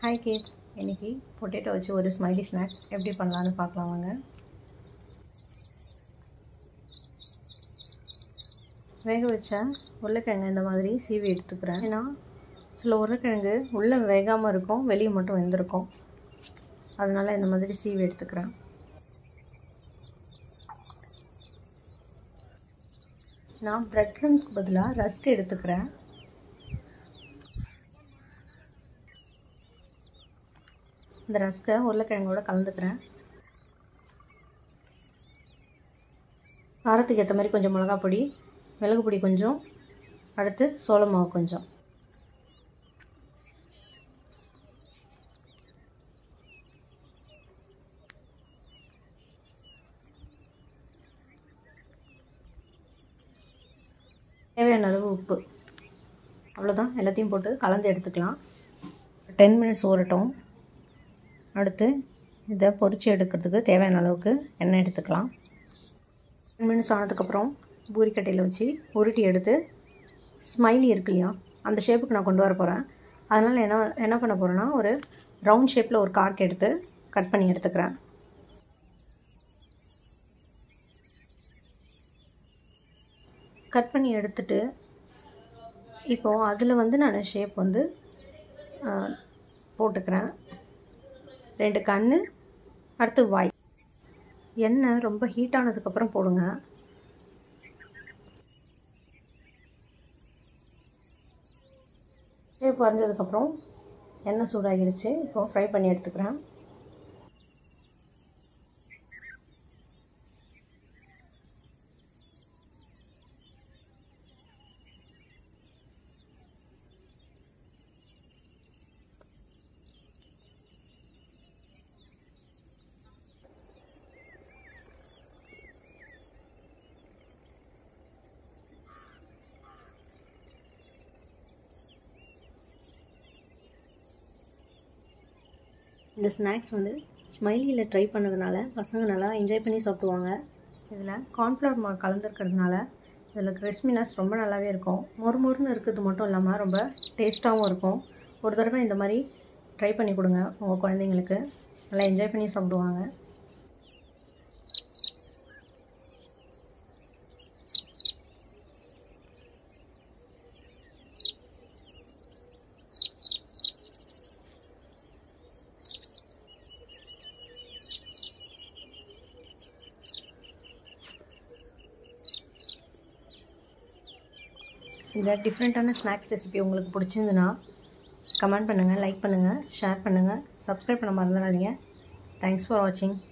hi kids இன்னைக்கு potato வச்சு ஒரு ஸ்மைலி ஸ்நாக் எப்படி பண்ணலான்னு பார்க்கலாம் வாங்க வேக வச்ச உருளைக்கிழங்கு இந்த மாதிரி சீவி எடுத்துக்கிறேன் ஏன்னா சில உருளைக்கிழங்கு உள்ளே வேகாமல் இருக்கும் வெளியே மட்டும் வெந்திருக்கும் அதனால் இந்த மாதிரி சீவி எடுத்துக்கிறேன் நான் ப்ரெட் க்ரம்ஸ்க்கு பதிலாக ரஸ்க் எடுத்துக்கிறேன் இந்த ரஸ்க்கை உருளைக்கிழங்கோட கலந்துக்கிறேன் காரத்துக்கு ஏற்ற மாதிரி கொஞ்சம் மிளகா பொடி மிளகு பொடி கொஞ்சம் அடுத்து சோள மாவு கொஞ்சம் தேவையான அளவு உப்பு அவ்வளோதான் எல்லாத்தையும் போட்டு கலந்து எடுத்துக்கலாம் டென் மினிட்ஸ் ஊறட்டும் அடுத்து இதை பொரித்து எடுக்கிறதுக்கு தேவையான அளவுக்கு எண்ணெய் எடுத்துக்கலாம் டென் மினிட்ஸ் ஆனதுக்கப்புறம் பூரிக்கட்டையில் வச்சு உருட்டி எடுத்து ஸ்மைலி இருக்கு இல்லையா அந்த ஷேப்புக்கு நான் கொண்டு வர போகிறேன் அதனால் என்ன என்ன பண்ண போகிறேன்னா ஒரு ரவுண்ட் ஷேப்பில் ஒரு கார்க் எடுத்து கட் பண்ணி எடுத்துக்கிறேன் கட் பண்ணி எடுத்துட்டு இப்போது அதில் வந்து நான் ஷேப் வந்து போட்டுக்கிறேன் ரெண்டு கண் அடுத்து வாய் எண்ணெய் ரொம்ப ஹீட் ஆனதுக்கப்புறம் போடுங்க ஷேப் வரைஞ்சதுக்கப்புறம் எண்ணெய் சூடாகிடுச்சு இப்போ ஃப்ரை பண்ணி எடுத்துக்கிறேன் இந்த ஸ்நாக்ஸ் வந்து ஸ்மைலியில் ட்ரை பண்ணதுனால பசங்க நல்லா என்ஜாய் பண்ணி சாப்பிடுவாங்க இதில் கார்ன்ஃப்ளவர் மாவு கலந்துருக்கிறதுனால இதில் கிறிஸ்மினஸ் ரொம்ப நல்லாவே இருக்கும் மொறு மொறுன்னு இருக்கிறது மட்டும் இல்லாமல் ரொம்ப டேஸ்ட்டாகவும் இருக்கும் ஒரு தடவை இந்த மாதிரி ட்ரை பண்ணி கொடுங்க உங்கள் குழந்தைங்களுக்கு நல்லா என்ஜாய் பண்ணி சாப்பிடுவாங்க இந்த டிஃப்ரெண்ட்டான ஸ்நாக்ஸ் ரெசிபி உங்களுக்கு பிடிச்சிருந்துன்னா கமெண்ட் பண்ணுங்கள் லைக் பண்ணுங்கள் ஷேர் பண்ணுங்கள் சப்ஸ்கிரைப் பண்ண மறந்துடாதீங்க தேங்க்ஸ் ஃபார் வாட்சிங்